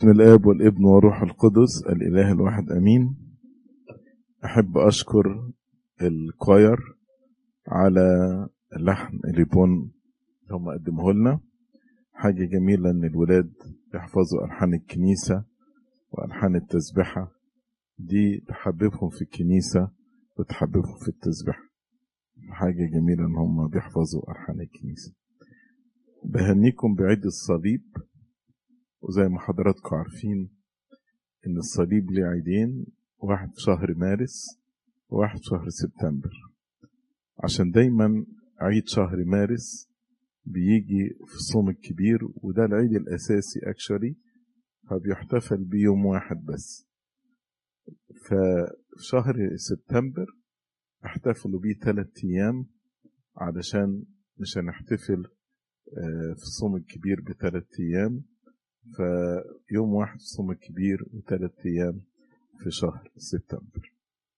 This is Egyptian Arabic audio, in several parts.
باسم الآب والابن والروح القدس الإله الواحد أمين أحب أشكر الكواير على اللحن اللي بون هم قدموه لنا حاجة جميلة إن الولاد يحفظوا ألحان الكنيسة وألحان التسبحة دي تحببهم في الكنيسة وتحببهم في التسبحة حاجة جميلة إن هم بيحفظوا ألحان الكنيسة بهنيكم بعيد الصليب وزي ما حضراتكم عارفين إن الصليب ليه عيدين واحد في شهر مارس وواحد في شهر سبتمبر عشان دايما عيد شهر مارس بيجي في الصوم الكبير وده العيد الأساسي أكشري فبيحتفل بيوم واحد بس ففي شهر سبتمبر احتفلوا بيه ثلاث أيام علشان مش هنحتفل في الصوم الكبير بثلاث أيام فيوم واحد في الصوم الكبير وثلاث أيام في شهر سبتمبر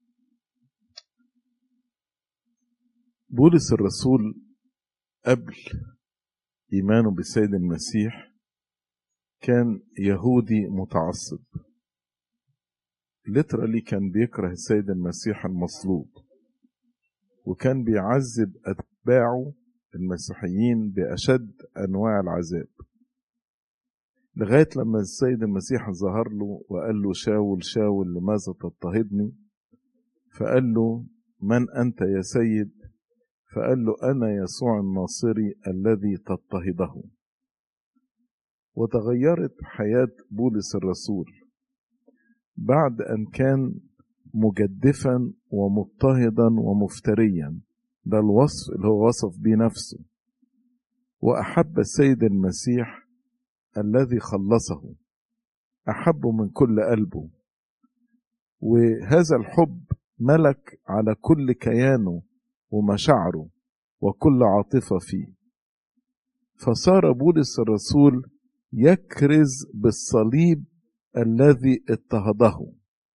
بولس الرسول قبل إيمانه بالسيد المسيح كان يهودي متعصب لترالي كان بيكره السيد المسيح المصلوب وكان بيعذب أتباعه المسيحيين بأشد أنواع العذاب لغاية لما السيد المسيح ظهر له وقال له شاول شاول لماذا تضطهدني فقال له من أنت يا سيد فقال له أنا يسوع الناصري الذي تضطهده وتغيرت حياة بولس الرسول بعد أن كان مجدفا ومضطهدا ومفتريا ده الوصف اللي هو وصف بيه نفسه وأحب السيد المسيح الذي خلصه أحبه من كل قلبه وهذا الحب ملك على كل كيانه ومشاعره وكل عاطفة فيه فصار بولس الرسول يكرز بالصليب الذي اضطهده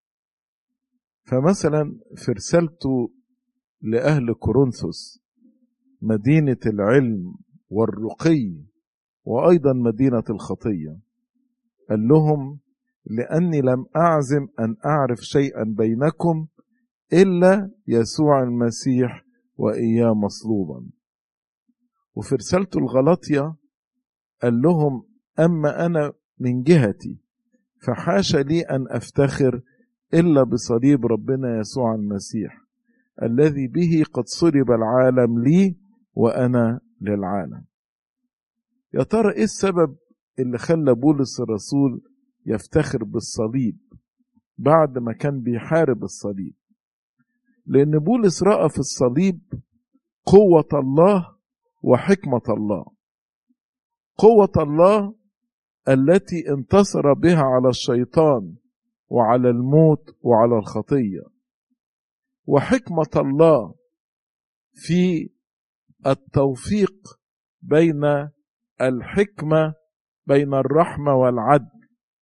فمثلا في رسالته لأهل كورنثوس مدينة العلم والرقي وأيضا مدينة الخطية قال لهم لأني لم أعزم أن أعرف شيئا بينكم إلا يسوع المسيح وإياه مصلوبا وفي رسالته الغلطية قال لهم أما أنا من جهتي فحاش لي أن أفتخر إلا بصليب ربنا يسوع المسيح الذي به قد صلب العالم لي وأنا للعالم يا ترى إيه السبب اللي خلى بولس الرسول يفتخر بالصليب بعد ما كان بيحارب الصليب لأن بولس رأى في الصليب قوة الله وحكمة الله قوة الله التي انتصر بها على الشيطان وعلى الموت وعلى الخطية وحكمة الله في التوفيق بين الحكمة بين الرحمة والعدل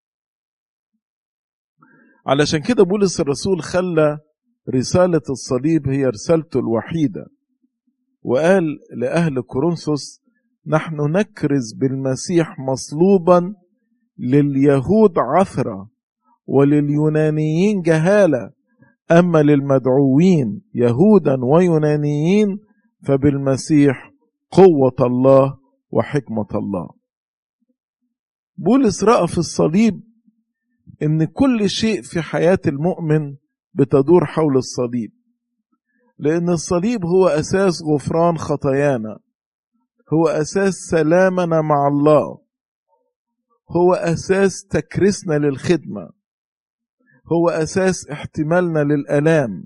علشان كده بولس الرسول خلى رسالة الصليب هي رسالته الوحيدة وقال لأهل كورنثوس نحن نكرز بالمسيح مصلوبا لليهود عثرة ولليونانيين جهالة أما للمدعوين يهودا ويونانيين فبالمسيح قوة الله وحكمة الله بولس رأى في الصليب إن كل شيء في حياة المؤمن بتدور حول الصليب لأن الصليب هو أساس غفران خطايانا هو أساس سلامنا مع الله هو أساس تكريسنا للخدمة هو أساس احتمالنا للألام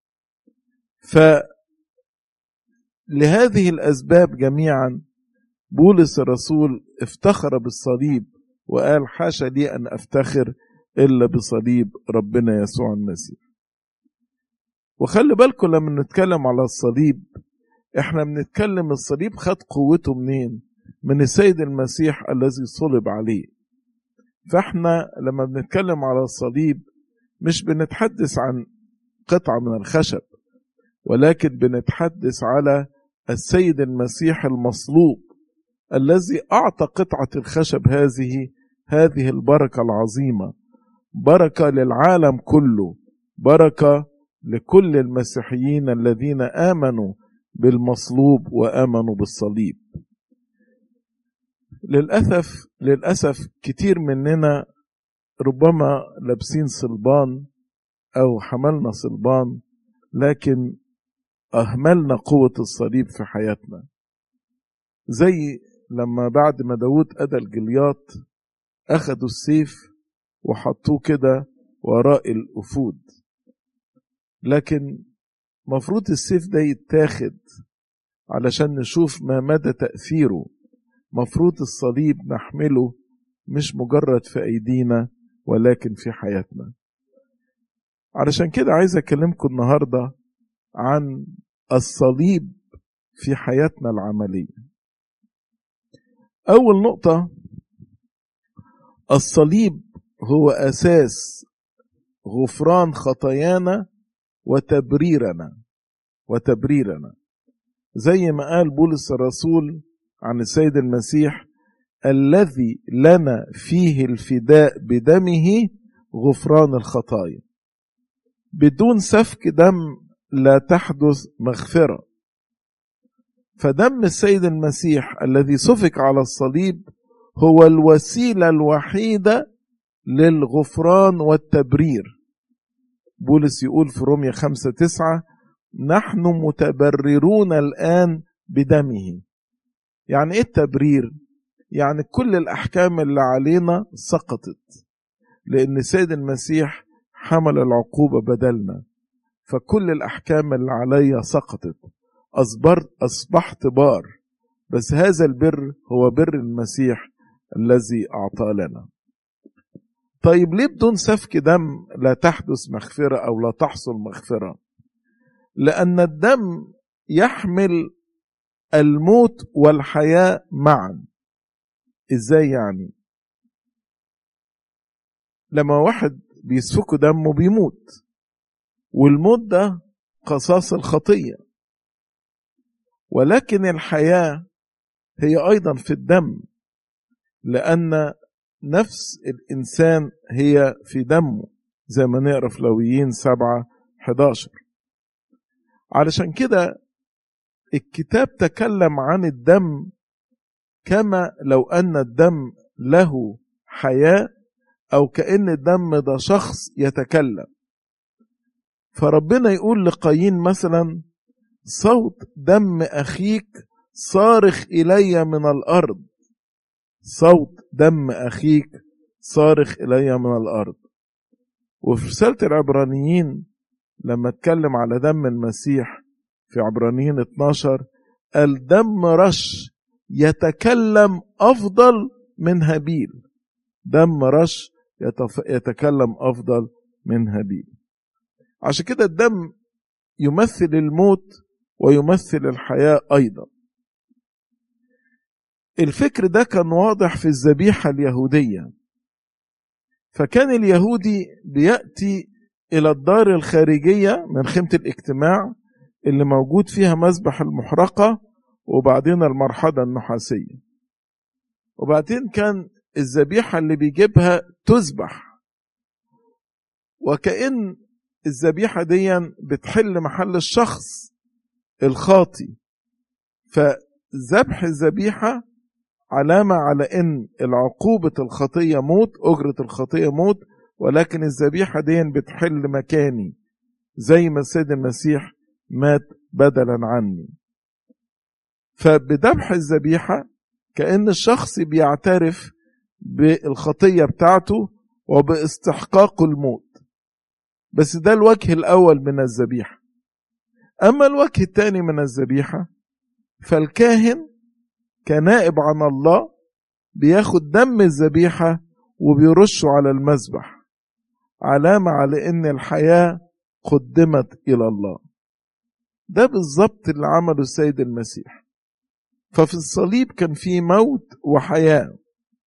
فلهذه الأسباب جميعا بولس الرسول افتخر بالصليب وقال حاشا لي أن أفتخر إلا بصليب ربنا يسوع المسيح وخلي بالكم لما نتكلم على الصليب احنا بنتكلم الصليب خد قوته منين من السيد المسيح الذي صلب عليه فاحنا لما بنتكلم على الصليب مش بنتحدث عن قطعة من الخشب ولكن بنتحدث على السيد المسيح المصلوب الذي أعطى قطعة الخشب هذه هذه البركة العظيمة بركة للعالم كله بركة لكل المسيحيين الذين آمنوا بالمصلوب وآمنوا بالصليب للأسف للأسف كتير مننا ربما لابسين صلبان أو حملنا صلبان لكن أهملنا قوة الصليب في حياتنا زي لما بعد ما داود أدى الجليات أخدوا السيف وحطوه كده وراء الأفود لكن مفروض السيف ده يتاخد علشان نشوف ما مدى تأثيره مفروض الصليب نحمله مش مجرد في أيدينا ولكن في حياتنا علشان كده عايز أكلمكم النهاردة عن الصليب في حياتنا العملية أول نقطة الصليب هو أساس غفران خطايانا وتبريرنا وتبريرنا زي ما قال بولس الرسول عن السيد المسيح الذي لنا فيه الفداء بدمه غفران الخطايا بدون سفك دم لا تحدث مغفرة فدم السيد المسيح الذي سفك على الصليب هو الوسيلة الوحيدة للغفران والتبرير بولس يقول في رومية خمسة تسعة نحن متبررون الآن بدمه يعني ايه التبرير يعني كل الأحكام اللي علينا سقطت لأن سيد المسيح حمل العقوبة بدلنا فكل الأحكام اللي عليا سقطت أصبرت أصبحت بار بس هذا البر هو بر المسيح الذي أعطى لنا طيب ليه بدون سفك دم لا تحدث مغفرة أو لا تحصل مغفرة لأن الدم يحمل الموت والحياة معا ازاي يعني لما واحد بيسفكوا دمه بيموت والموت ده قصاص الخطية ولكن الحياة هي أيضا في الدم لأن نفس الإنسان هي في دمه زي ما نقرا في لويين سبعة 11 علشان كده الكتاب تكلم عن الدم كما لو أن الدم له حياة أو كأن الدم ده شخص يتكلم فربنا يقول لقايين مثلا صوت دم أخيك صارخ إلي من الأرض صوت دم أخيك صارخ إلي من الأرض وفي رسالة العبرانيين لما اتكلم على دم المسيح في عبرانيين 12 قال دم رش يتكلم أفضل من هابيل دم رش يتكلم أفضل من هابيل عشان كده الدم يمثل الموت ويمثل الحياة أيضا الفكر ده كان واضح في الذبيحة اليهودية فكان اليهودي بيأتي إلى الدار الخارجية من خيمة الاجتماع اللي موجود فيها مذبح المحرقة وبعدين المرحضة النحاسية وبعدين كان الذبيحة اللي بيجيبها تذبح وكأن الذبيحة دي بتحل محل الشخص الخاطي فذبح الذبيحة علامة على ان العقوبة الخطية موت اجرة الخطية موت ولكن الذبيحة دي بتحل مكاني زي ما السيد المسيح مات بدلا عني فبذبح الذبيحة كأن الشخص بيعترف بالخطية بتاعته وباستحقاق الموت بس ده الوجه الأول من الذبيحة أما الوجه الثاني من الذبيحة فالكاهن كنائب عن الله بياخد دم الذبيحة وبيرشه على المذبح علامة على إن الحياة قدمت إلى الله ده بالظبط اللي عمله السيد المسيح ففي الصليب كان في موت وحياة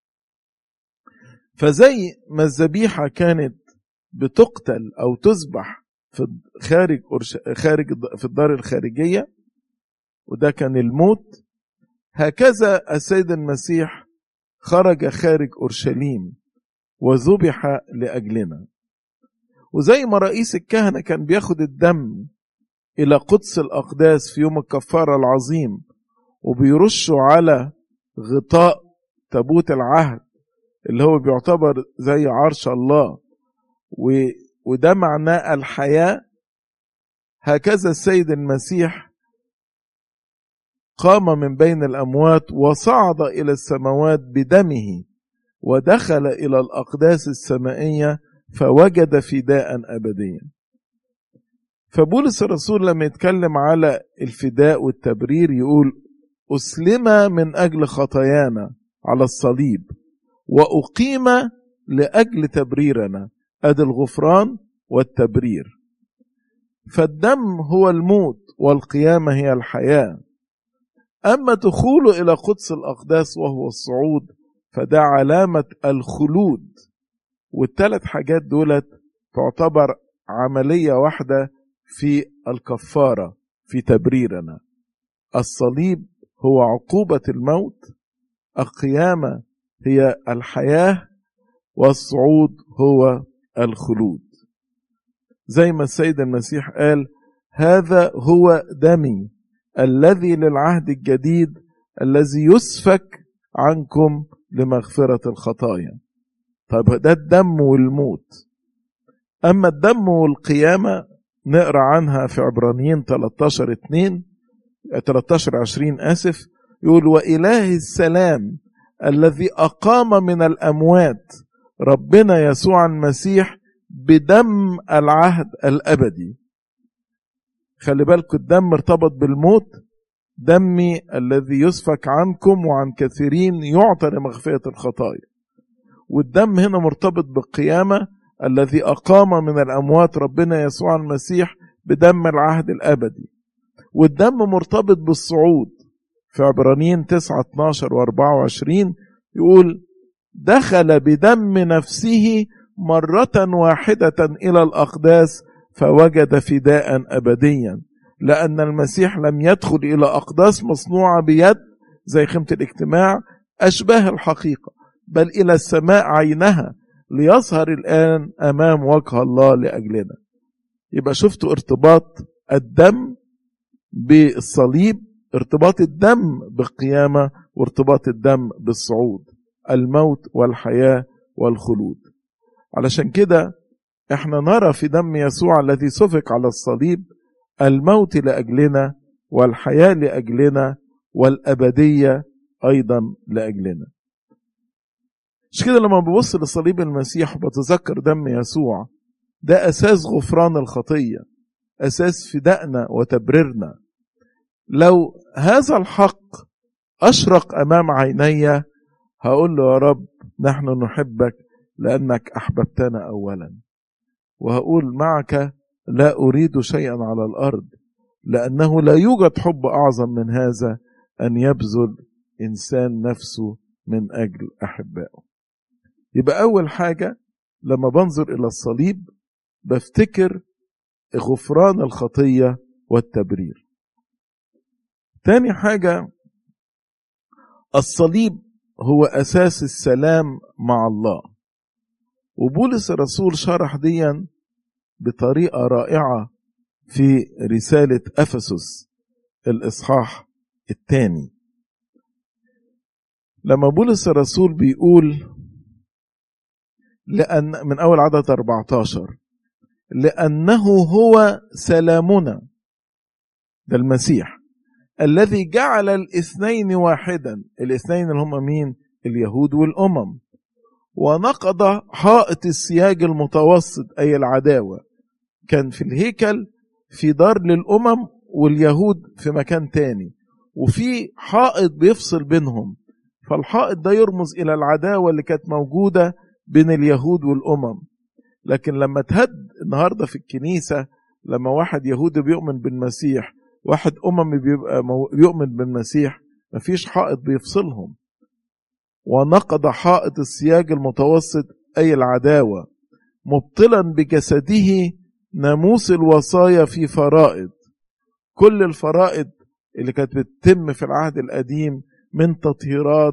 فزي ما الذبيحة كانت بتقتل أو تذبح في خارج خارج في الدار الخارجية وده كان الموت هكذا السيد المسيح خرج خارج أورشليم وذبح لأجلنا وزي ما رئيس الكهنة كان بياخد الدم إلى قدس الأقداس في يوم الكفارة العظيم وبيرشه على غطاء تابوت العهد اللي هو بيعتبر زي عرش الله وده معناه الحياة هكذا السيد المسيح قام من بين الأموات وصعد إلى السماوات بدمه ودخل إلى الأقداس السمائية فوجد فداء أبديا فبولس الرسول لما يتكلم على الفداء والتبرير يقول أسلم من أجل خطايانا على الصليب وأقيم لأجل تبريرنا أدي الغفران والتبرير فالدم هو الموت والقيامة هي الحياة أما دخوله إلى قدس الأقداس وهو الصعود فده علامة الخلود والثلاث حاجات دولت تعتبر عملية واحدة في الكفارة في تبريرنا الصليب هو عقوبة الموت القيامة هي الحياة والصعود هو الخلود زي ما السيد المسيح قال هذا هو دمي الذي للعهد الجديد الذي يسفك عنكم لمغفرة الخطايا طيب ده الدم والموت أما الدم والقيامة نقرأ عنها في عبرانيين 13 2 13 20 آسف يقول وإله السلام الذي أقام من الأموات ربنا يسوع المسيح بدم العهد الأبدي خلي بالكم الدم ارتبط بالموت دمي الذي يسفك عنكم وعن كثيرين يعطى لمغفرة الخطايا والدم هنا مرتبط بالقيامة الذي أقام من الأموات ربنا يسوع المسيح بدم العهد الأبدي والدم مرتبط بالصعود في عبرانيين 9 12 و 24 يقول دخل بدم نفسه مرة واحدة إلى الأقداس فوجد فداء أبديا لأن المسيح لم يدخل إلى أقداس مصنوعة بيد زي خيمة الاجتماع أشباه الحقيقة بل إلى السماء عينها ليظهر الآن أمام وجه الله لأجلنا يبقى شفتوا ارتباط الدم بالصليب ارتباط الدم بالقيامة وارتباط الدم بالصعود الموت والحياة والخلود علشان كده احنا نرى في دم يسوع الذي سفك على الصليب الموت لأجلنا والحياة لأجلنا والأبدية أيضا لأجلنا مش كده لما ببص لصليب المسيح وبتذكر دم يسوع ده أساس غفران الخطية أساس فدائنا وتبريرنا لو هذا الحق أشرق أمام عيني هقول له يا رب نحن نحبك لأنك أحببتنا أولا وهقول معك لا أريد شيئا على الأرض لأنه لا يوجد حب أعظم من هذا أن يبذل إنسان نفسه من أجل أحبائه يبقى أول حاجة لما بنظر إلى الصليب بفتكر غفران الخطية والتبرير تاني حاجة الصليب هو أساس السلام مع الله وبولس الرسول شرح ديا بطريقة رائعة في رسالة أفسس الإصحاح الثاني لما بولس الرسول بيقول لأن من أول عدد 14 لأنه هو سلامنا ده المسيح الذي جعل الاثنين واحدا الاثنين اللي هم مين اليهود والأمم ونقض حائط السياج المتوسط أي العداوة كان في الهيكل في دار للأمم واليهود في مكان تاني وفي حائط بيفصل بينهم فالحائط ده يرمز إلى العداوة اللي كانت موجودة بين اليهود والأمم لكن لما تهد النهاردة في الكنيسة لما واحد يهودي بيؤمن بالمسيح واحد أممي بيبقى بيؤمن بالمسيح مفيش حائط بيفصلهم ونقض حائط السياج المتوسط أي العداوة مبطلا بجسده ناموس الوصايا في فرائض كل الفرائض اللي كانت بتتم في العهد القديم من تطهيرات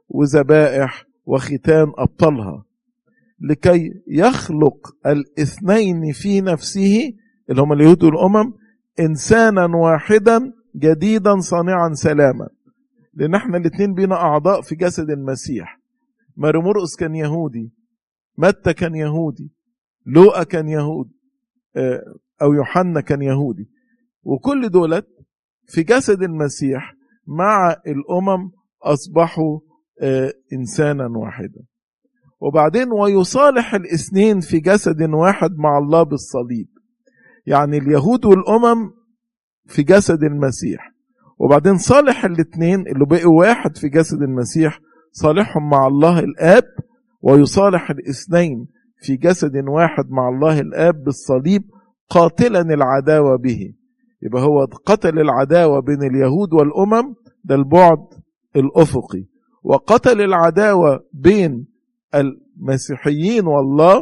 وذبائح وختان أبطلها لكي يخلق الاثنين في نفسه اللي هم اليهود والأمم إنسانا واحدا جديدا صانعا سلاما لأن احنا الاثنين بينا أعضاء في جسد المسيح ماري مرقس كان يهودي متى كان يهودي لوقا كان يهودي أو يوحنا كان يهودي وكل دولت في جسد المسيح مع الأمم أصبحوا إنسانا واحدا وبعدين ويصالح الاثنين في جسد واحد مع الله بالصليب يعني اليهود والأمم في جسد المسيح وبعدين صالح الاثنين اللي بقوا واحد في جسد المسيح صالحهم مع الله الآب ويصالح الاثنين في جسد واحد مع الله الآب بالصليب قاتلا العداوة به يبقى هو قتل العداوة بين اليهود والأمم ده البعد الأفقي وقتل العداوة بين المسيحيين والله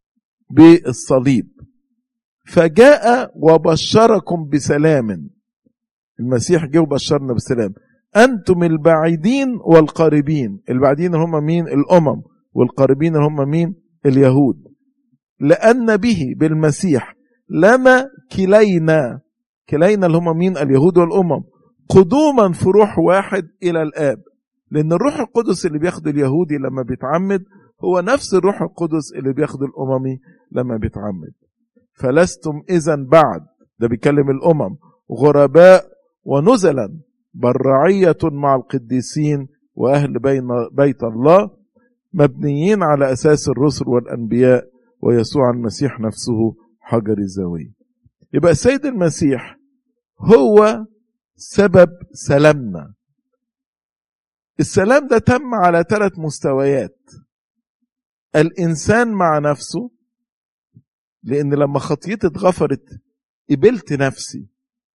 بالصليب فجاء وبشركم بسلام المسيح جه وبشرنا بسلام أنتم البعيدين والقريبين البعيدين هم مين الأمم والقريبين هم مين اليهود لأن به بالمسيح لنا كلينا كلينا اللي هم مين اليهود والأمم قدوما في روح واحد إلى الآب لأن الروح القدس اللي بياخده اليهودي لما بيتعمد هو نفس الروح القدس اللي بياخده الأممي لما بيتعمد فلستم إذا بعد ده بيكلم الأمم غرباء ونزلا بل رعية مع القديسين وأهل بين بيت الله مبنيين على أساس الرسل والأنبياء ويسوع المسيح نفسه حجر الزاوية يبقى السيد المسيح هو سبب سلامنا السلام ده تم على ثلاث مستويات الإنسان مع نفسه لأن لما خطيتي اتغفرت قبلت نفسي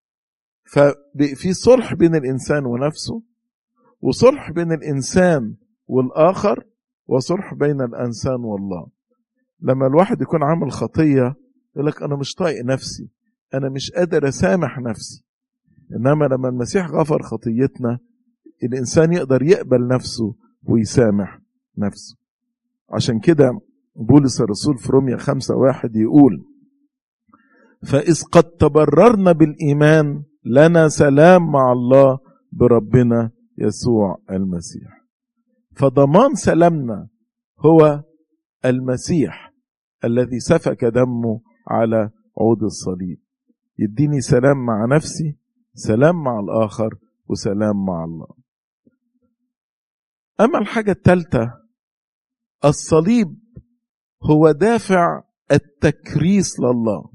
ففي صلح بين الإنسان ونفسه وصلح بين الإنسان والآخر وصلح بين الإنسان والله لما الواحد يكون عامل خطية يقول لك أنا مش طايق نفسي أنا مش قادر أسامح نفسي إنما لما المسيح غفر خطيتنا الإنسان يقدر يقبل نفسه ويسامح نفسه عشان كده بولس الرسول في روميا خمسة واحد يقول فإذ قد تبررنا بالإيمان لنا سلام مع الله بربنا يسوع المسيح فضمان سلامنا هو المسيح الذي سفك دمه على عود الصليب يديني سلام مع نفسي سلام مع الآخر وسلام مع الله أما الحاجة الثالثة الصليب هو دافع التكريس لله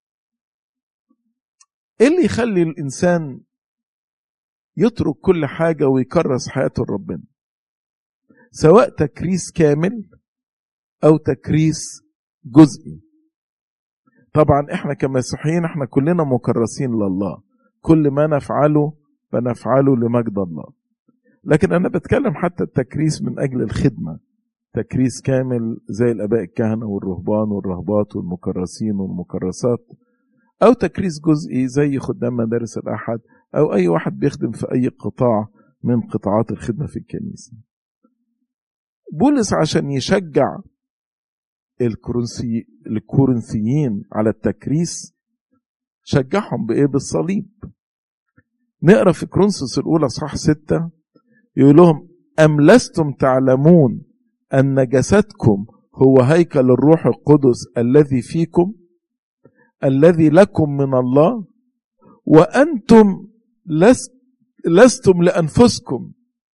ايه اللي يخلي الانسان يترك كل حاجة ويكرس حياته لربنا سواء تكريس كامل او تكريس جزئي طبعا احنا كمسيحيين احنا كلنا مكرسين لله كل ما نفعله بنفعله لمجد الله لكن انا بتكلم حتى التكريس من اجل الخدمه تكريس كامل زي الاباء الكهنه والرهبان والرهبات والمكرسين والمكرسات او تكريس جزئي زي خدام مدارس الاحد او اي واحد بيخدم في اي قطاع من قطاعات الخدمه في الكنيسه بولس عشان يشجع الكورنثي الكورنثيين على التكريس شجعهم بايه بالصليب نقرا في كرونسوس الاولى صح ستة يقول لهم ام لستم تعلمون ان جسدكم هو هيكل الروح القدس الذي فيكم الذي لكم من الله وانتم لست لستم لانفسكم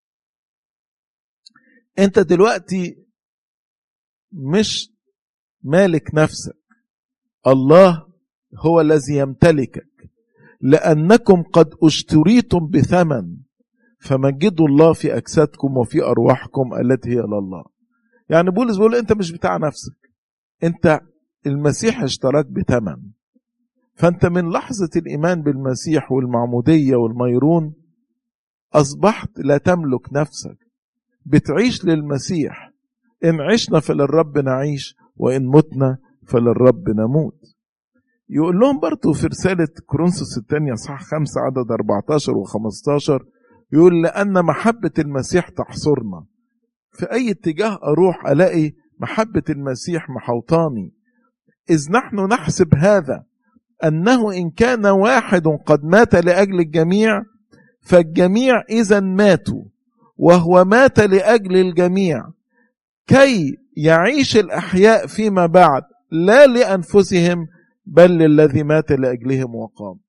انت دلوقتي مش مالك نفسك الله هو الذي يمتلكك لانكم قد اشتريتم بثمن فمجدوا الله في اجسادكم وفي ارواحكم التي هي لله يعني بولس بيقول انت مش بتاع نفسك انت المسيح اشتراك بثمن فانت من لحظة الايمان بالمسيح والمعمودية والميرون اصبحت لا تملك نفسك بتعيش للمسيح ان عشنا فللرب نعيش وان متنا فللرب نموت يقول لهم برضه في رسالة كورنثوس الثانية صح خمسة عدد 14 و15 يقول لأن محبة المسيح تحصرنا في أي اتجاه أروح ألاقي محبة المسيح محوطاني إذ نحن نحسب هذا أنه إن كان واحد قد مات لأجل الجميع فالجميع إذا ماتوا وهو مات لأجل الجميع كي يعيش الأحياء فيما بعد لا لأنفسهم بل للذي مات لأجلهم وقام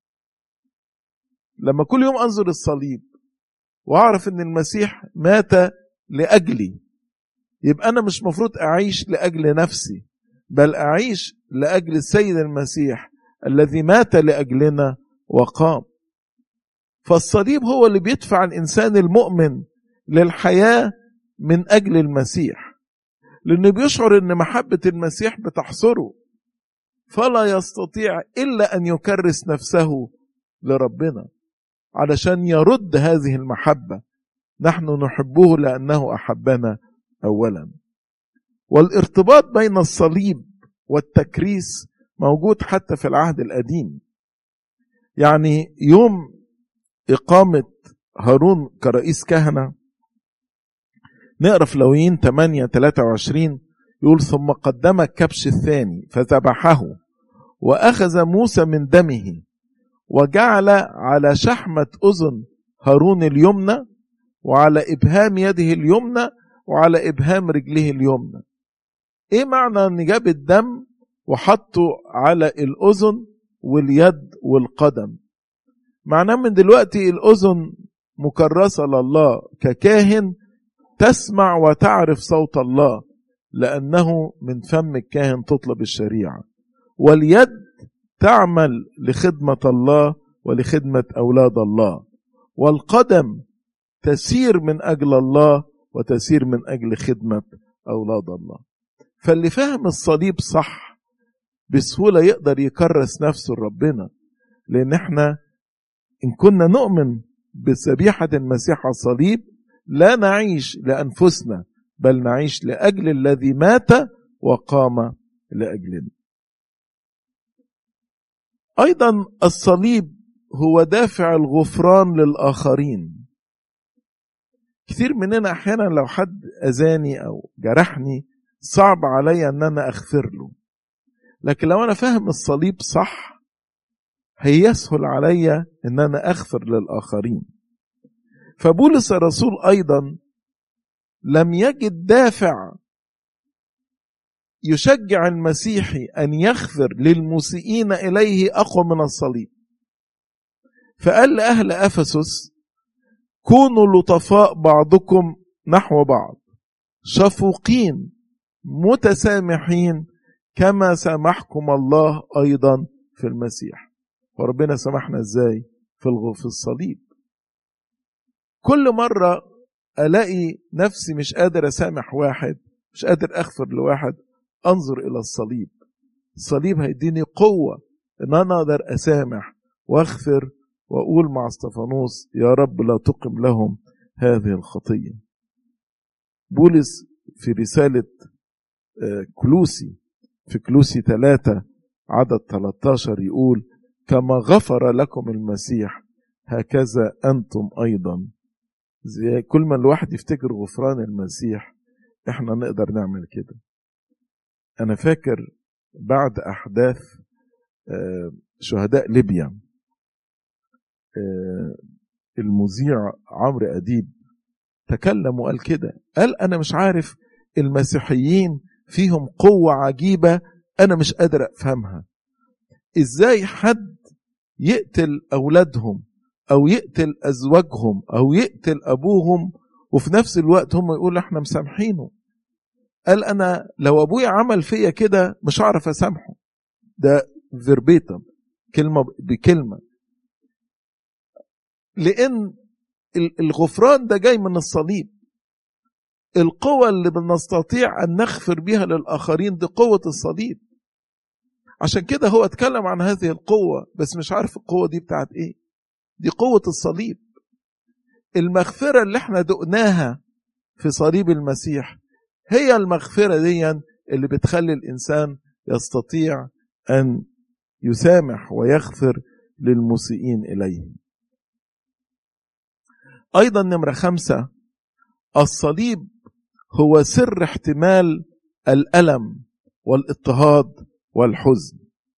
لما كل يوم أنظر الصليب وأعرف أن المسيح مات لأجلي يبقى أنا مش مفروض أعيش لأجل نفسي بل أعيش لأجل السيد المسيح الذي مات لأجلنا وقام فالصليب هو اللي بيدفع الإنسان المؤمن للحياة من أجل المسيح لأنه بيشعر أن محبة المسيح بتحصره فلا يستطيع إلا أن يكرس نفسه لربنا علشان يرد هذه المحبة نحن نحبه لأنه أحبنا أولا والارتباط بين الصليب والتكريس موجود حتى في العهد القديم يعني يوم إقامة هارون كرئيس كهنة نقرا في لويين 8 23 يقول ثم قدم الكبش الثاني فذبحه وأخذ موسى من دمه وجعل على شحمة أذن هارون اليمنى وعلى إبهام يده اليمنى وعلى إبهام رجله اليمنى إيه معنى أن جاب الدم وحطه على الأذن واليد والقدم معناه من دلوقتي الأذن مكرسة لله ككاهن تسمع وتعرف صوت الله لأنه من فم الكاهن تطلب الشريعة واليد تعمل لخدمة الله ولخدمة أولاد الله والقدم تسير من أجل الله وتسير من أجل خدمة أولاد الله فاللي فاهم الصليب صح بسهولة يقدر يكرس نفسه لربنا لأن احنا إن كنا نؤمن بذبيحة المسيح على الصليب لا نعيش لأنفسنا بل نعيش لأجل الذي مات وقام لأجلنا أيضا الصليب هو دافع الغفران للآخرين كثير مننا أحيانا لو حد أذاني أو جرحني صعب عليا أن أنا أغفر له لكن لو أنا فاهم الصليب صح هيسهل عليا أن أنا أغفر للآخرين فبولس الرسول أيضا لم يجد دافع يشجع المسيحي ان يغفر للمسيئين اليه اقوى من الصليب فقال لاهل افسس كونوا لطفاء بعضكم نحو بعض شفوقين متسامحين كما سامحكم الله ايضا في المسيح وربنا سامحنا ازاي في في الصليب كل مره الاقي نفسي مش قادر اسامح واحد مش قادر اغفر لواحد انظر الى الصليب الصليب هيديني قوه ان انا اقدر اسامح واغفر واقول مع استفانوس يا رب لا تقم لهم هذه الخطيه بولس في رساله كلوسي في كلوسي ثلاثة عدد 13 يقول كما غفر لكم المسيح هكذا أنتم أيضا زي كل ما الواحد يفتكر غفران المسيح احنا نقدر نعمل كده انا فاكر بعد احداث شهداء ليبيا المذيع عمرو اديب تكلم وقال كده قال انا مش عارف المسيحيين فيهم قوة عجيبة انا مش قادر افهمها ازاي حد يقتل اولادهم او يقتل ازواجهم او يقتل ابوهم وفي نفس الوقت هم يقولوا احنا مسامحينه قال انا لو ابويا عمل فيا كده مش هعرف اسامحه ده فيربيتم كلمه بكلمه لان الغفران ده جاي من الصليب القوة اللي بنستطيع أن نغفر بها للآخرين دي قوة الصليب عشان كده هو اتكلم عن هذه القوة بس مش عارف القوة دي بتاعت ايه دي قوة الصليب المغفرة اللي احنا دقناها في صليب المسيح هي المغفرة دي اللي بتخلي الإنسان يستطيع أن يسامح ويغفر للمسيئين إليه أيضا نمرة خمسة الصليب هو سر احتمال الألم والاضطهاد والحزن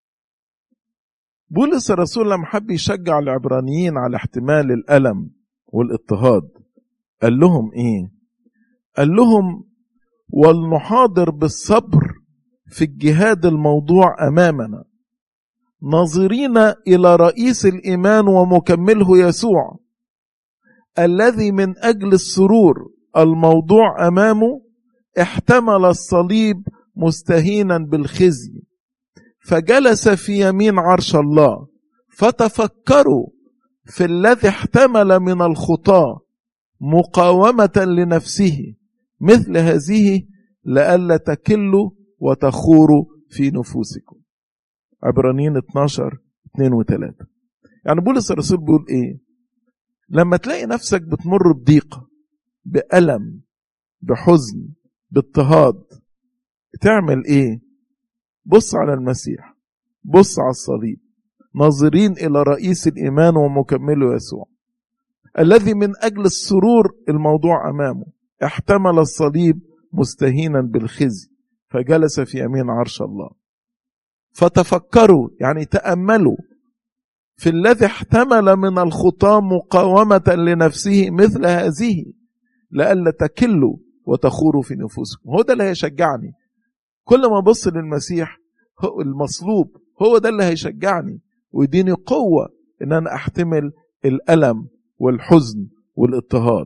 بولس الرسول لما حب يشجع العبرانيين على احتمال الألم والاضطهاد قال لهم ايه قال لهم ولنحاضر بالصبر في الجهاد الموضوع امامنا ناظرين الى رئيس الايمان ومكمله يسوع الذي من اجل السرور الموضوع امامه احتمل الصليب مستهينا بالخزي فجلس في يمين عرش الله فتفكروا في الذي احتمل من الخطاه مقاومه لنفسه مثل هذه لئلا تكلوا وتخوروا في نفوسكم عبرانيين 12 2 و 3 يعني بولس الرسول بيقول ايه لما تلاقي نفسك بتمر بضيقه بألم بحزن باضطهاد تعمل ايه بص على المسيح بص على الصليب ناظرين الى رئيس الايمان ومكمله يسوع الذي من اجل السرور الموضوع امامه احتمل الصليب مستهينا بالخزي فجلس في يمين عرش الله فتفكروا يعني تاملوا في الذي احتمل من الخطاه مقاومه لنفسه مثل هذه لئلا تكلوا وتخوروا في نفوسكم هو ده اللي هيشجعني كل ما ابص للمسيح هو المصلوب هو ده اللي هيشجعني ويديني قوه ان انا احتمل الالم والحزن والاضطهاد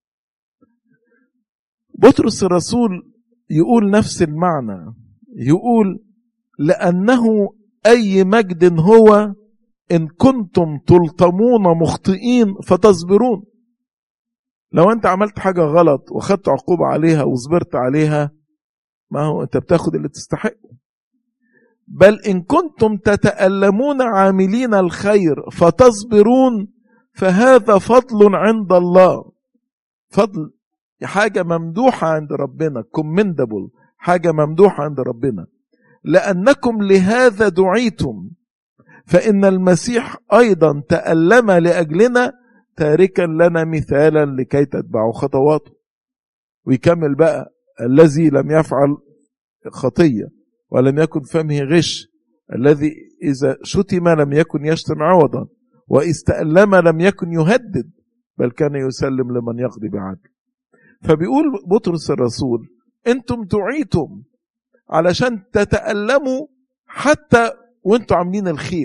بطرس الرسول يقول نفس المعنى يقول لأنه أي مجد هو إن كنتم تلطمون مخطئين فتصبرون لو أنت عملت حاجة غلط وخدت عقوبة عليها وصبرت عليها ما هو أنت بتاخد اللي تستحقه بل إن كنتم تتألمون عاملين الخير فتصبرون فهذا فضل عند الله فضل حاجة ممدوحة عند ربنا commendable حاجة ممدوحة عند ربنا لأنكم لهذا دعيتم فإن المسيح أيضا تألم لأجلنا تاركا لنا مثالا لكي تتبعوا خطواته ويكمل بقى الذي لم يفعل خطية ولم يكن فمه غش الذي إذا شتم لم يكن يشتم عوضا وإذ تألم لم يكن يهدد بل كان يسلم لمن يقضي بعدل فبيقول بطرس الرسول انتم دعيتم علشان تتألموا حتى وانتم عاملين الخير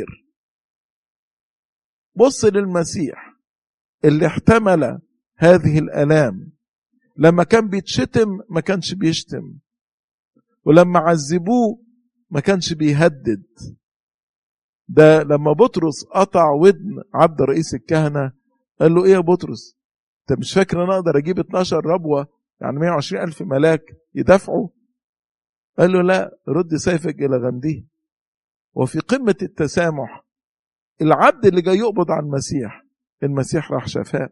بص للمسيح اللي احتمل هذه الآلام لما كان بيتشتم ما كانش بيشتم ولما عذبوه ما كانش بيهدد ده لما بطرس قطع ودن عبد رئيس الكهنة قال له ايه يا بطرس انت مش فاكر انا اقدر اجيب 12 ربوة يعني 120 الف ملاك يدافعوا قال له لا رد سيفك الى غمده وفي قمة التسامح العبد اللي جاي يقبض على المسيح المسيح راح شفاه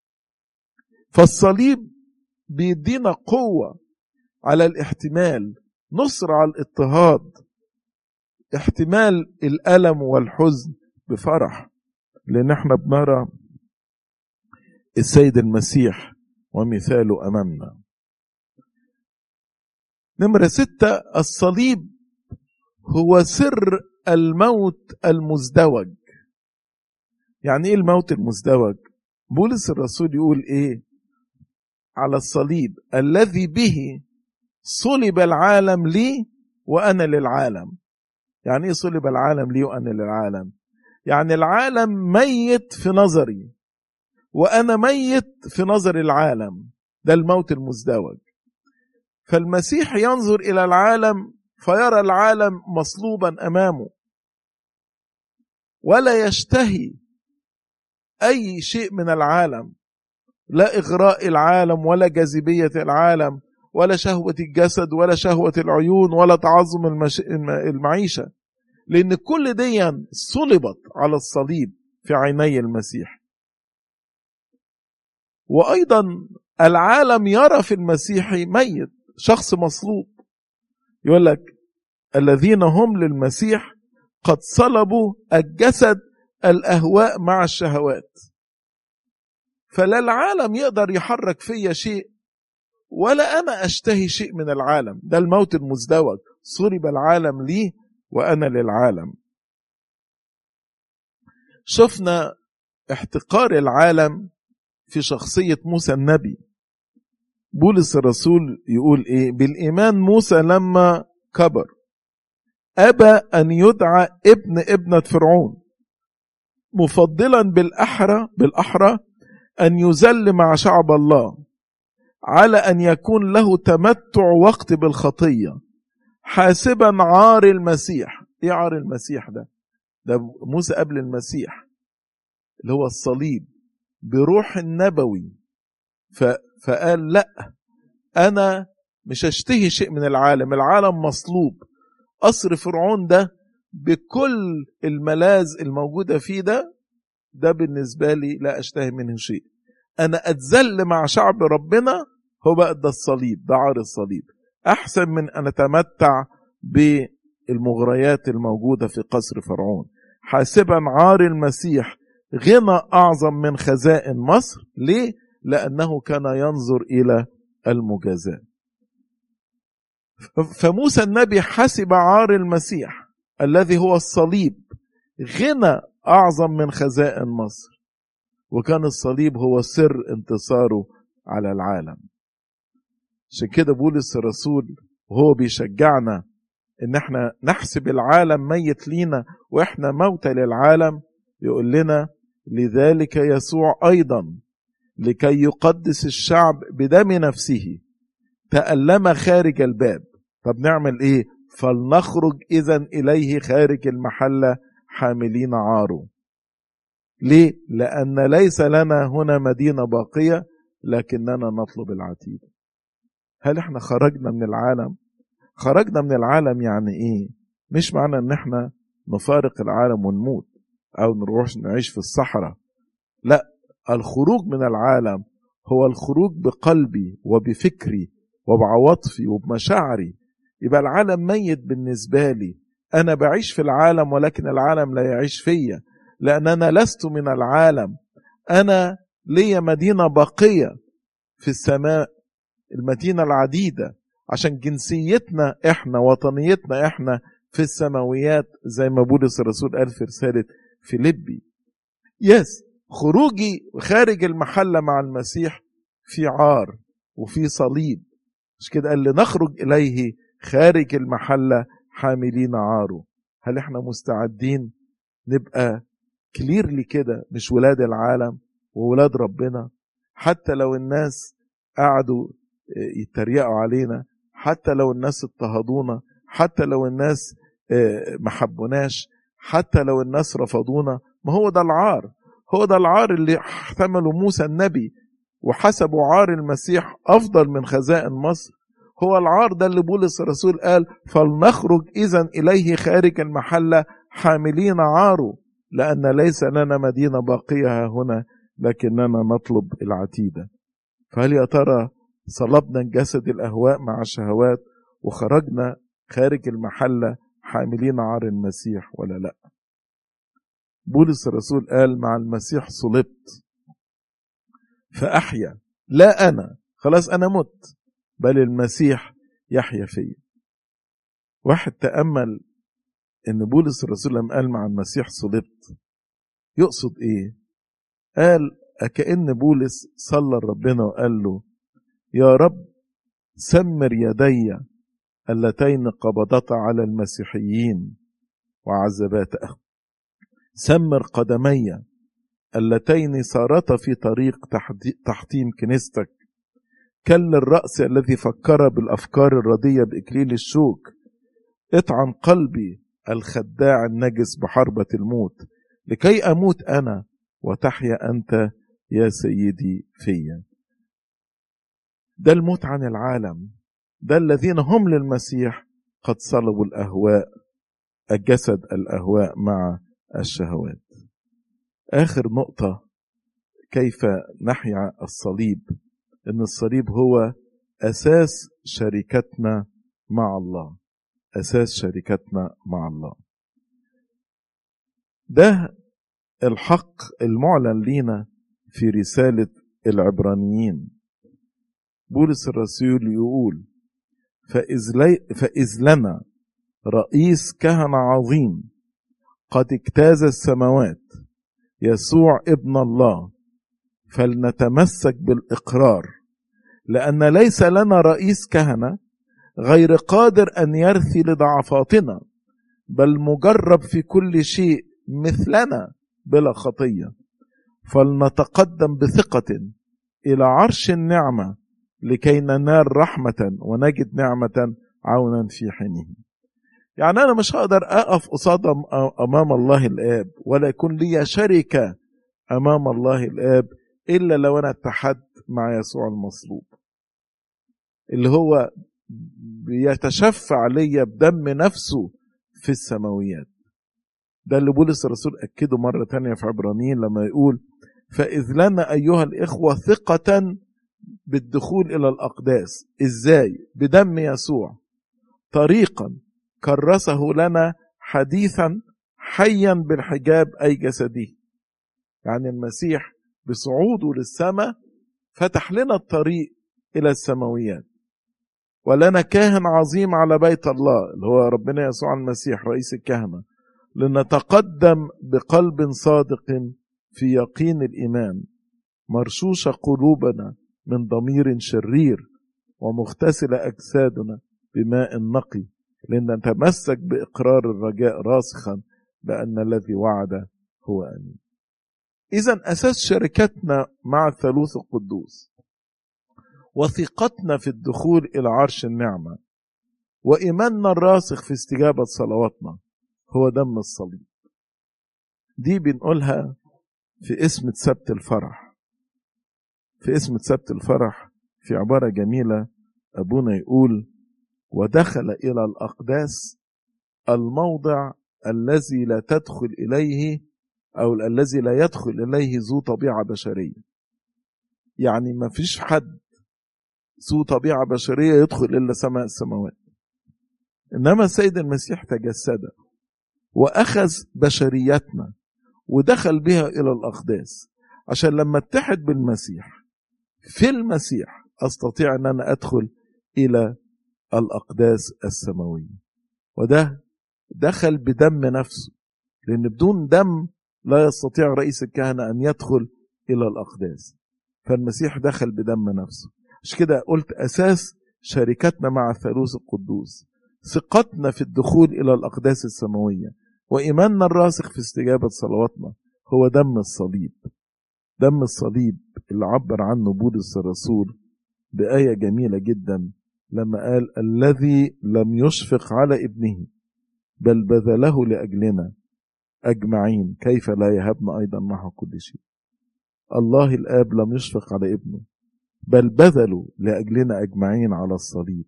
فالصليب بيدينا قوة على الاحتمال نصر على الاضطهاد احتمال الألم والحزن بفرح لأن احنا بنرى السيد المسيح ومثاله أمامنا نمرة ستة الصليب هو سر الموت المزدوج يعني ايه الموت المزدوج بولس الرسول يقول ايه على الصليب الذي به صلب العالم لي وانا للعالم يعني ايه صلب العالم لي وانا للعالم يعني العالم ميت في نظري وانا ميت في نظر العالم ده الموت المزدوج فالمسيح ينظر الى العالم فيرى العالم مصلوبا امامه ولا يشتهي اي شيء من العالم لا اغراء العالم ولا جاذبيه العالم ولا شهوه الجسد ولا شهوه العيون ولا تعظم المش... المعيشه لان كل دي صلبت على الصليب في عيني المسيح وايضا العالم يرى في المسيح ميت شخص مصلوب يقول لك الذين هم للمسيح قد صلبوا الجسد الاهواء مع الشهوات فلا العالم يقدر يحرك فيا شيء ولا أنا أشتهي شيء من العالم ده الموت المزدوج صلب العالم لي وأنا للعالم شفنا احتقار العالم في شخصية موسى النبي بولس الرسول يقول ايه بالإيمان موسى لما كبر أبى أن يدعى ابن ابنة فرعون مفضلا بالأحرى بالأحرى أن يذل مع شعب الله على أن يكون له تمتع وقت بالخطية حاسبا عار المسيح ايه عار المسيح ده ده موسى قبل المسيح اللي هو الصليب بروح النبوي ف... فقال لا انا مش هشتهي شيء من العالم العالم مصلوب قصر فرعون ده بكل الملاذ الموجوده فيه ده ده بالنسبه لي لا اشتهي منه شيء انا اتذل مع شعب ربنا هو بقى ده الصليب ده عار الصليب احسن من ان اتمتع بالمغريات الموجوده في قصر فرعون حاسبا عار المسيح غنى اعظم من خزائن مصر ليه لانه كان ينظر الى المجازاه فموسى النبي حسب عار المسيح الذي هو الصليب غنى اعظم من خزائن مصر وكان الصليب هو سر انتصاره على العالم عشان كده بولس الرسول وهو بيشجعنا ان احنا نحسب العالم ميت لينا واحنا موتى للعالم يقول لنا لذلك يسوع ايضا لكي يقدس الشعب بدم نفسه تألم خارج الباب طب نعمل ايه فلنخرج اذا اليه خارج المحله حاملين عاره ليه لان ليس لنا هنا مدينه باقيه لكننا نطلب العتيد هل احنا خرجنا من العالم خرجنا من العالم يعني ايه مش معنى ان احنا نفارق العالم ونموت او نروح نعيش في الصحراء لا الخروج من العالم هو الخروج بقلبي وبفكري وبعواطفي وبمشاعري يبقى العالم ميت بالنسبة لي أنا بعيش في العالم ولكن العالم لا يعيش فيا لأن أنا لست من العالم أنا لي مدينة باقية في السماء المدينة العديدة عشان جنسيتنا احنا وطنيتنا احنا في السماويات زي ما بولس الرسول قال في رسالة فيليبي يس خروجي خارج المحلة مع المسيح في عار وفي صليب مش كده قال لنخرج إليه خارج المحلة حاملين عاره هل احنا مستعدين نبقى كليرلي كده مش ولاد العالم وولاد ربنا حتى لو الناس قعدوا يتريقوا علينا حتى لو الناس اضطهدونا حتى لو الناس ما حبوناش حتى لو الناس رفضونا ما هو ده العار هو ده العار اللي احتمله موسى النبي وحسبوا عار المسيح افضل من خزائن مصر هو العار ده اللي بولس الرسول قال فلنخرج اذا اليه خارج المحله حاملين عاره لان ليس لنا مدينه باقيه هنا لكننا نطلب العتيده فهل يا ترى صلبنا جسد الاهواء مع الشهوات وخرجنا خارج المحله حاملين عار المسيح ولا لا بولس الرسول قال مع المسيح صلبت فاحيا لا انا خلاص انا مت بل المسيح يحيا فيا واحد تامل ان بولس الرسول لما قال مع المسيح صلبت يقصد ايه قال كأن بولس صلى لربنا وقال له يا رب سمر يدي اللتين قبضتا على المسيحيين وعذباتا سمر قدمي اللتين سارتا في طريق تحطيم كنيستك كل الرأس الذي فكر بالأفكار الردية بإكليل الشوك اطعن قلبي الخداع النجس بحربة الموت لكي أموت أنا وتحيا أنت يا سيدي فيا ده الموت عن العالم ده الذين هم للمسيح قد صلبوا الأهواء الجسد الأهواء مع الشهوات آخر نقطة كيف نحيا الصليب ان الصليب هو اساس شركتنا مع الله اساس شركتنا مع الله ده الحق المعلن لينا في رساله العبرانيين بولس الرسول يقول فإذ, لي فإذ لنا رئيس كهنة عظيم قد اجتاز السماوات يسوع ابن الله فلنتمسك بالإقرار لأن ليس لنا رئيس كهنة غير قادر أن يرثي لضعفاتنا بل مجرب في كل شيء مثلنا بلا خطية فلنتقدم بثقة إلى عرش النعمة لكي ننال رحمة ونجد نعمة عونا في حينه يعني أنا مش هقدر أقف قصاد أمام الله الآب ولا يكون لي شركة أمام الله الآب إلا لو أنا اتحدت مع يسوع المصلوب اللي هو بيتشفع ليا بدم نفسه في السماويات ده اللي بولس الرسول أكده مرة تانية في عبرانيين لما يقول فإذ لنا أيها الإخوة ثقة بالدخول إلى الأقداس إزاي بدم يسوع طريقا كرسه لنا حديثا حيا بالحجاب أي جسده يعني المسيح بصعوده للسماء فتح لنا الطريق إلى السماويات ولنا كاهن عظيم على بيت الله اللي هو ربنا يسوع المسيح رئيس الكهنة لنتقدم بقلب صادق في يقين الإيمان مرشوش قلوبنا من ضمير شرير ومغتسل أجسادنا بماء نقي لنتمسك بإقرار الرجاء راسخا بأن الذي وعد هو أمين إذا أساس شركتنا مع الثالوث القدوس وثقتنا في الدخول إلى عرش النعمة وإيماننا الراسخ في استجابة صلواتنا هو دم الصليب دي بنقولها في اسم سبت الفرح في اسم سبت الفرح في عبارة جميلة أبونا يقول ودخل إلى الأقداس الموضع الذي لا تدخل إليه أو الذي لا يدخل إليه ذو طبيعة بشرية يعني ما فيش حد ذو طبيعة بشرية يدخل إلا سماء السماوات إنما السيد المسيح تجسد وأخذ بشريتنا ودخل بها إلى الأقداس عشان لما اتحد بالمسيح في المسيح أستطيع أن أنا أدخل إلى الأقداس السماوية وده دخل بدم نفسه لأن بدون دم لا يستطيع رئيس الكهنة أن يدخل إلى الأقداس فالمسيح دخل بدم نفسه مش كده قلت أساس شركتنا مع الثالوث القدوس ثقتنا في الدخول إلى الأقداس السماوية وإيماننا الراسخ في استجابة صلواتنا هو دم الصليب دم الصليب اللي عبر عنه بولس الرسول بآية جميلة جدا لما قال الذي لم يشفق على ابنه بل بذله لأجلنا أجمعين كيف لا يهبنا أيضا معه كل شيء الله الآب لم يشفق على ابنه بل بذلوا لأجلنا أجمعين على الصليب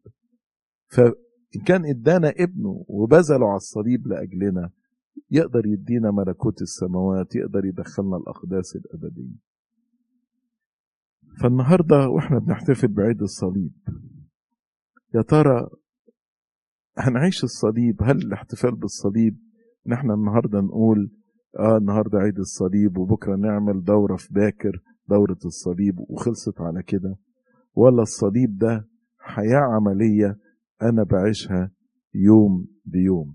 فإن كان إدانا ابنه وبذلوا على الصليب لأجلنا يقدر يدينا ملكوت السماوات يقدر يدخلنا الأقداس الأبدية فالنهاردة وإحنا بنحتفل بعيد الصليب يا ترى هنعيش الصليب هل الاحتفال بالصليب نحن النهارده نقول اه النهارده عيد الصليب وبكره نعمل دوره في باكر دوره الصليب وخلصت على كده ولا الصليب ده حياه عمليه انا بعيشها يوم بيوم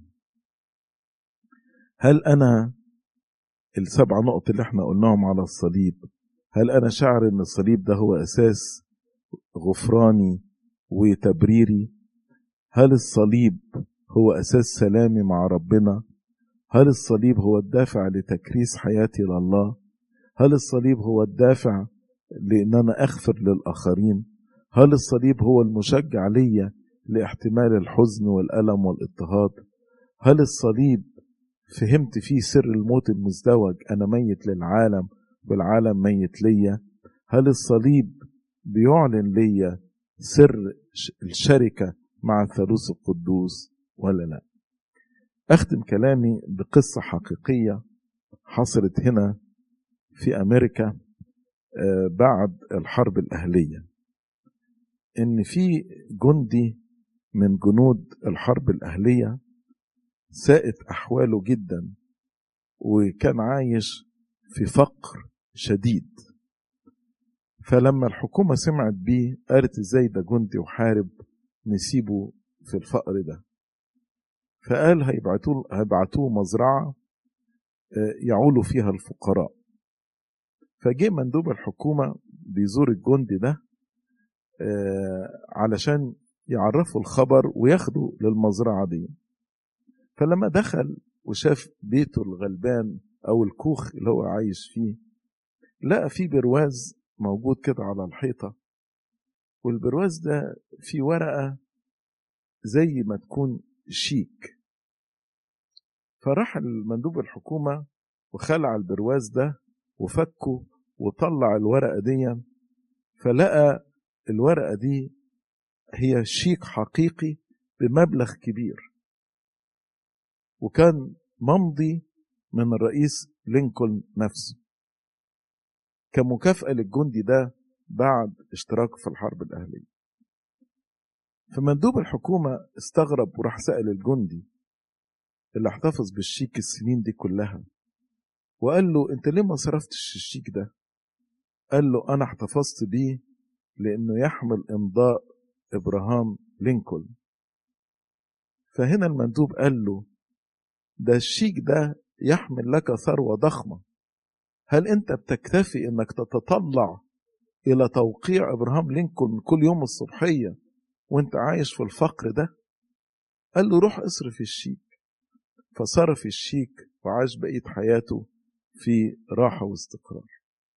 هل انا السبع نقط اللي احنا قلناهم على الصليب هل انا شاعر ان الصليب ده هو اساس غفراني وتبريري هل الصليب هو اساس سلامي مع ربنا هل الصليب هو الدافع لتكريس حياتي لله هل الصليب هو الدافع لان انا اغفر للاخرين هل الصليب هو المشجع ليا لاحتمال الحزن والالم والاضطهاد هل الصليب فهمت فيه سر الموت المزدوج انا ميت للعالم والعالم ميت ليا هل الصليب بيعلن ليا سر الشركه مع الثالوث القدوس ولا لا أختم كلامي بقصة حقيقية حصلت هنا في أمريكا بعد الحرب الأهلية إن في جندي من جنود الحرب الأهلية ساءت أحواله جدا وكان عايش في فقر شديد فلما الحكومة سمعت بيه قالت ازاي ده جندي وحارب نسيبه في الفقر ده فقال هيبعتوه هيبعتوه مزرعة يعولوا فيها الفقراء فجه مندوب الحكومة بيزور الجندي ده علشان يعرفوا الخبر وياخدوا للمزرعة دي فلما دخل وشاف بيته الغلبان أو الكوخ اللي هو عايش فيه لقى فيه برواز موجود كده على الحيطة والبرواز ده فيه ورقة زي ما تكون شيك فراح المندوب الحكومة وخلع البرواز ده وفكه وطلع الورقة دي فلقى الورقة دي هي شيك حقيقي بمبلغ كبير وكان ممضي من الرئيس لينكولن نفسه كمكافأة للجندي ده بعد اشتراكه في الحرب الأهلية فمندوب الحكومة استغرب وراح سأل الجندي اللي احتفظ بالشيك السنين دي كلها وقال له انت ليه ما صرفتش الشيك ده قال له انا احتفظت بيه لانه يحمل امضاء ابراهام لينكولن فهنا المندوب قال له ده الشيك ده يحمل لك ثروة ضخمة هل انت بتكتفي انك تتطلع الى توقيع ابراهام لينكولن كل يوم الصبحية وانت عايش في الفقر ده قال له روح اصرف الشيك فصرف الشيك وعاش بقية حياته في راحة واستقرار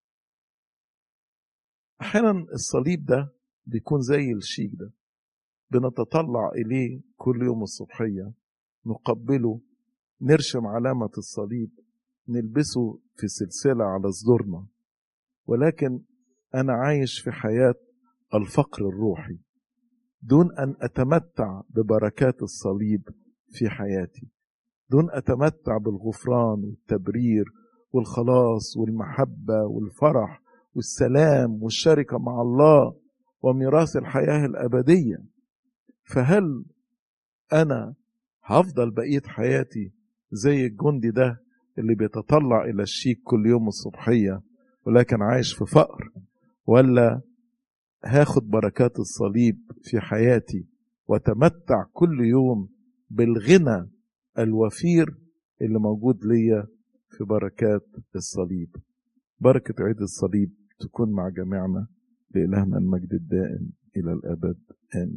أحيانا الصليب ده بيكون زي الشيك ده بنتطلع إليه كل يوم الصبحية نقبله نرشم علامة الصليب نلبسه في سلسلة على صدورنا ولكن أنا عايش في حياة الفقر الروحي دون أن أتمتع ببركات الصليب في حياتي دون أتمتع بالغفران والتبرير والخلاص والمحبة والفرح والسلام والشركة مع الله وميراث الحياة الأبدية فهل أنا هفضل بقية حياتي زي الجندي ده اللي بيتطلع إلى الشيك كل يوم الصبحية ولكن عايش في فقر ولا هاخد بركات الصليب في حياتي وتمتع كل يوم بالغنى الوفير اللي موجود ليا في بركات الصليب بركة عيد الصليب تكون مع جميعنا لإلهنا المجد الدائم إلى الأبد آمين